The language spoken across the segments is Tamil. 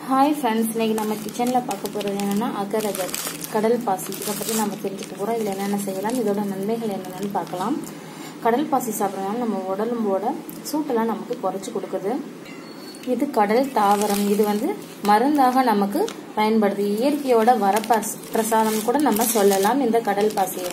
ஹாய் ஃப்ரெண்ட்ஸ் இன்னைக்கு நம்ம கிச்சனில் பார்க்க போகிறது என்னென்னா அகரகர் கடல் பாசி இதை பற்றி நம்ம தெரிஞ்சுக்க போகிறோம் இதில் என்னென்ன செய்யலாம் இதோட நன்மைகள் என்னென்னு பார்க்கலாம் கடல் பாசி சாப்பிட்றதுனால நம்ம உடம்போட சூட்டெல்லாம் நமக்கு குறைச்சி கொடுக்குது இது கடல் தாவரம் இது வந்து மருந்தாக நமக்கு பயன்படுது இயற்கையோட வரப்பாஸ் பிரசாதம் கூட நம்ம சொல்லலாம் இந்த கடல் பாசியை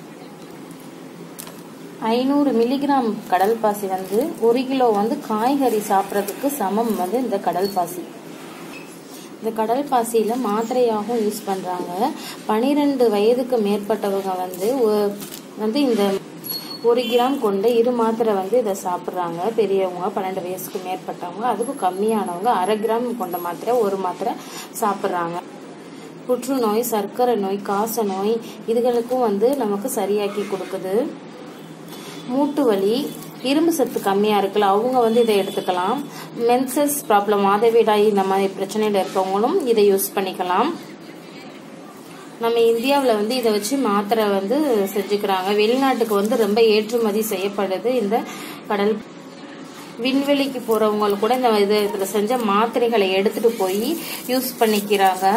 ஐநூறு மில்லிகிராம் கடல் பாசி வந்து ஒரு கிலோ வந்து காய்கறி சாப்பிட்றதுக்கு சமம் வந்து இந்த கடல் பாசி இந்த கடல் பாசியில் மாத்திரையாகவும் யூஸ் பண்ணுறாங்க பனிரெண்டு வயதுக்கு மேற்பட்டவங்க வந்து வந்து இந்த ஒரு கிராம் கொண்டு இரு மாத்திரை வந்து இதை சாப்பிட்றாங்க பெரியவங்க பன்னெண்டு வயசுக்கு மேற்பட்டவங்க அதுக்கும் கம்மியானவங்க அரை கிராம் கொண்ட மாத்திரை ஒரு மாத்திரை சாப்பிட்றாங்க புற்றுநோய் சர்க்கரை நோய் காச நோய் இதுகளுக்கும் வந்து நமக்கு சரியாக்கி கொடுக்குது மூட்டு வலி இரும்பு சத்து கம்மியாக இருக்குல்ல அவங்க வந்து இதை எடுத்துக்கலாம் மென்சஸ் ப்ராப்ளம் மாதவிடாய் இந்த மாதிரி பிரச்சனையில் இருக்கவங்களும் இதை யூஸ் பண்ணிக்கலாம் நம்ம இந்தியாவில் வந்து இதை வச்சு மாத்திரை வந்து செஞ்சுக்கிறாங்க வெளிநாட்டுக்கு வந்து ரொம்ப ஏற்றுமதி செய்யப்படுது இந்த கடல் விண்வெளிக்கு போறவங்க கூட இந்த இது இதில் செஞ்ச மாத்திரைகளை எடுத்துட்டு போய் யூஸ் பண்ணிக்கிறாங்க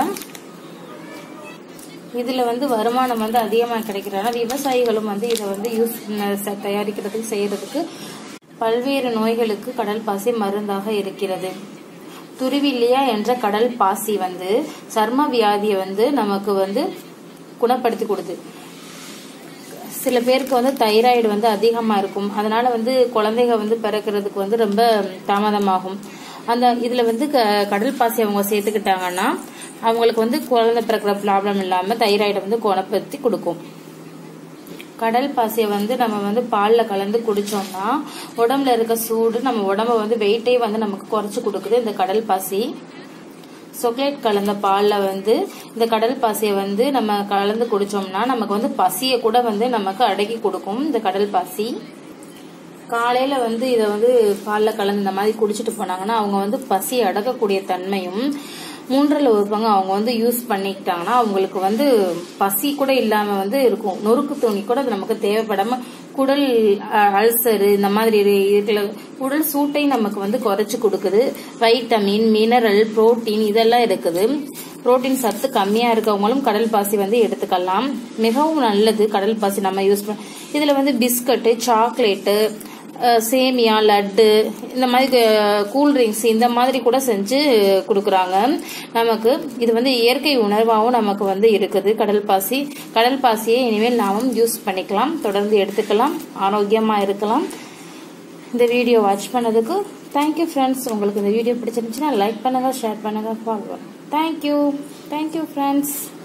இதுல வந்து வருமானம் வந்து அதிகமாக கிடைக்கிறனால விவசாயிகளும் வந்து இதை வந்து யூஸ் தயாரிக்கிறதுக்கு செய்யறதுக்கு பல்வேறு நோய்களுக்கு கடல் பாசி மருந்தாக இருக்கிறது துருவில்லியா என்ற கடல் பாசி வந்து சர்ம வியாதியை வந்து நமக்கு வந்து குணப்படுத்தி கொடுது சில பேருக்கு வந்து தைராய்டு வந்து அதிகமாக இருக்கும் அதனால வந்து குழந்தைங்க வந்து பிறக்கிறதுக்கு வந்து ரொம்ப தாமதமாகும் அந்த இதில் வந்து கடல் பாசி அவங்க சேர்த்துக்கிட்டாங்கன்னா அவங்களுக்கு வந்து குழந்தை பிறக்கிற ப்ராப்ளம் இல்லாமல் தைராய்டை வந்து குணப்படுத்தி கொடுக்கும் கடல் பாசியை வந்து நம்ம வந்து பாலில் கலந்து குடிச்சோம்னா உடம்புல இருக்க சூடு நம்ம உடம்ப வந்து வெயிட்டே வந்து நமக்கு குறைச்சி கொடுக்குது இந்த கடல் பாசி சொக்லேட் கலந்த பாலில் வந்து இந்த கடல் பாசியை வந்து நம்ம கலந்து குடிச்சோம்னா நமக்கு வந்து பசியை கூட வந்து நமக்கு அடக்கி கொடுக்கும் இந்த கடல் பாசி காலையில வந்து இதை வந்து பாலில் கலந்து இந்த மாதிரி குடிச்சிட்டு போனாங்கன்னா அவங்க வந்து பசி அடக்கக்கூடிய தன்மையும் மூன்றில் ஒரு பங்கு அவங்க வந்து யூஸ் பண்ணிக்கிட்டாங்கன்னா அவங்களுக்கு வந்து பசி கூட இல்லாம வந்து இருக்கும் நொறுக்கு துணி கூட நமக்கு தேவைப்படாம குடல் அல்சரு இந்த மாதிரி இருக்கிற உடல் சூட்டை நமக்கு வந்து குறைச்சு கொடுக்குது வைட்டமின் மினரல் புரோட்டீன் இதெல்லாம் இருக்குது புரோட்டீன் சத்து கம்மியா இருக்கவங்களும் கடல் பாசி வந்து எடுத்துக்கலாம் மிகவும் நல்லது கடல் பாசி நம்ம யூஸ் பண்ண இதுல வந்து பிஸ்கட்டு சாக்லேட்டு சேமியா லட்டு இந்த மாதிரி கூல்ட்ரிங்க்ஸ் இந்த மாதிரி கூட செஞ்சு கொடுக்குறாங்க நமக்கு இது வந்து இயற்கை உணர்வாகவும் நமக்கு வந்து இருக்குது கடல் பாசி கடல் பாசியை இனிமேல் நாமும் யூஸ் பண்ணிக்கலாம் தொடர்ந்து எடுத்துக்கலாம் ஆரோக்கியமாக இருக்கலாம் இந்த வீடியோ வாட்ச் பண்ணதுக்கு தேங்க்யூ ஃப்ரெண்ட்ஸ் உங்களுக்கு இந்த வீடியோ பிடிச்சிருந்துச்சுன்னா லைக் பண்ணுங்கள் ஷேர் பண்ணுங்கள் ஃபாலோ தேங்க்யூ தேங்க்யூ ஃப்ரெண்ட்ஸ்